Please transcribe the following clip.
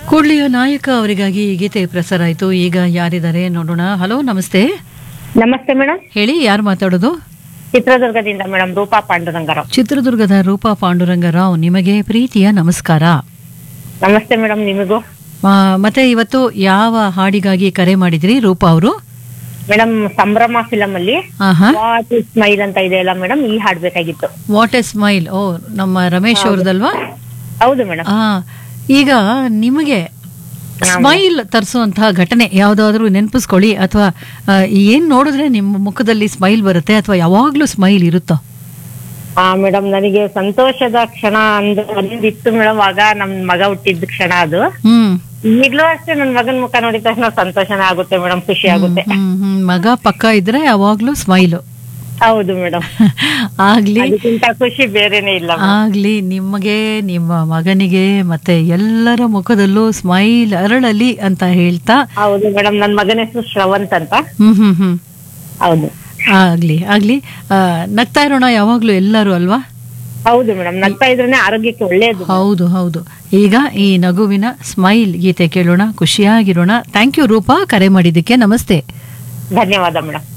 ಕೂಡ್ಲಿಯ ನಾಯಕ ಅವರಿಗಾಗಿ ಈ ಗೀತೆ ಪ್ರಸಾರ ಆಯಿತು ಈಗ ಯಾರಿದ್ದಾರೆ ನೋಡೋಣ ಹಲೋ ನಮಸ್ತೆ ನಮಸ್ತೆ ಮೇಡಮ್ ಹೇಳಿ ಯಾರು ಮಾತಾಡೋದು ಚಿತ್ರದುರ್ಗದಿಂದ ಮೇಡಮ್ ರೂಪಾ ಪಾಂಡುರಂಗರಾವ್ ಚಿತ್ರದುರ್ಗದ ರೂಪಾ ಪಾಂಡುರಂಗರಾವ್ ನಿಮಗೆ ಪ್ರೀತಿಯ ನಮಸ್ಕಾರ ನಮಸ್ತೆ ಮೇಡಮ್ ನಿಮಗೂ ಆ, ಮತ್ತೆ ಇವತ್ತು ಯಾವ ಹಾಡಿಗಾಗಿ ಕರೆ ಮಾಡಿದ್ರಿ ರೂಪಾ ಅವರು ಮೇಡಮ್ ಸಂಭ್ರಮ ಫಿಲಂ ಅಲ್ಲಿ ಆಹಾ ವಾಟ್ ಇಸ್ ಸ್ಮೈಲ್ ಅಂತ ಇದೆ ಅಲ್ಲ ಮೇಡಮ್ ಈ ಹಾಡ್ಬೇಕಾಗಿತ್ತು ವಾಟ್ ಎ ಸ್ಮೈಲ್ ಓ ನಮ್ಮ ರಮೇಶ್ ಅವ್ರದಲ್ವಾ ಹೌದು ಮೇಡಮ್ ಆ ಈಗ ನಿಮಗೆ ಸ್ಮೈಲ್ ತರಿಸುವಂತಹ ಘಟನೆ ಯಾವ್ದಾದ್ರು ನೆನಪಿಸ್ಕೊಳ್ಳಿ ಅಥವಾ ಏನ್ ನೋಡಿದ್ರೆ ನಿಮ್ಮ ಮುಖದಲ್ಲಿ ಸ್ಮೈಲ್ ಬರುತ್ತೆ ಅಥವಾ ಯಾವಾಗ್ಲೂ ಸ್ಮೈಲ್ ಇರುತ್ತೋ ಹಾ ಮೇಡಮ್ ನನಗೆ ಸಂತೋಷದ ಕ್ಷಣ ಅಂದ್ ಒಂದಿತ್ತು ಮೇಡಮ್ ಆಗ ನಮ್ ಮಗ ಹುಟ್ಟಿದ ಕ್ಷಣ ಅದು ಹ್ಮ್ ಈಗ್ಲೂ ಅಷ್ಟೇ ನನ್ ಮಗನ್ ಮುಖ ನೋಡಿದ ತಕ್ಷಣ ಸಂತೋಷನೇ ಆಗುತ್ತೆ ಮೇಡಮ್ ಖುಷಿ ಆಗುತ್ತೆ ಹ್ಮ್, ಹ್ಮ್. ಮಗ ಪಕ್ಕ ಇದ್ರೆ ಯಾವಾಗ್ಲೂ ಸ್ಮೈಲು ಹೌದು ಮೇಡಮ್ ಆಗ್ಲಿ ಅದಕ್ಕಿಂತ ಖುಷಿ ಬೇರೆನೆ ಇಲ್ಲ madam. ಆಗ್ಲಿ ನಿಮಗೆ ನಿಮ್ಮ ಮಗನಿಗೆ ಮತ್ತೆ ಎಲ್ಲರ ಮುಖದಲ್ಲೂ ಸ್ಮೈಲ್ ಅರಳಲಿ ಅಂತ ಹೇಳ್ತಾ ಹೌದು ಮೇಡಮ್ ನನ್ ಮಗನ ಹೆಸರು ಶ್ರವಂತ್ ಅಂತ ಹ್ಮ್ ಹ್ಮ್ ಹ್ಮ್ ಹೌದು ಆಗ್ಲಿ ಆಗ್ಲಿ ಆ, ನಗ್ತಾ ಇರೋಣ ಯಾವಾಗ್ಲೂ ಎಲ್ಲರೂ ಅಲ್ವಾ ಹೌದು ಮೇಡಮ್ ನಗ್ತಾ ಇದ್ರೇನೆ ಆರೋಗ್ಯಕ್ಕೆ ಒಳ್ಳೇದು ಹೌದು ಹೌದು ಈಗ ಈ ನಗುವಿನ ಸ್ಮೈಲ್ ಗೀತೆ ಕೇಳೋಣ ಖುಷಿಯಾಗಿರೋಣ ಥ್ಯಾಂಕ್ ಯು ರೂಪಾ ಕರೆ ಮಾಡಿದ್ದಕ್ಕೆ ನಮಸ್ತೆ ಧನ್ಯವಾದ ಮೇಡಮ್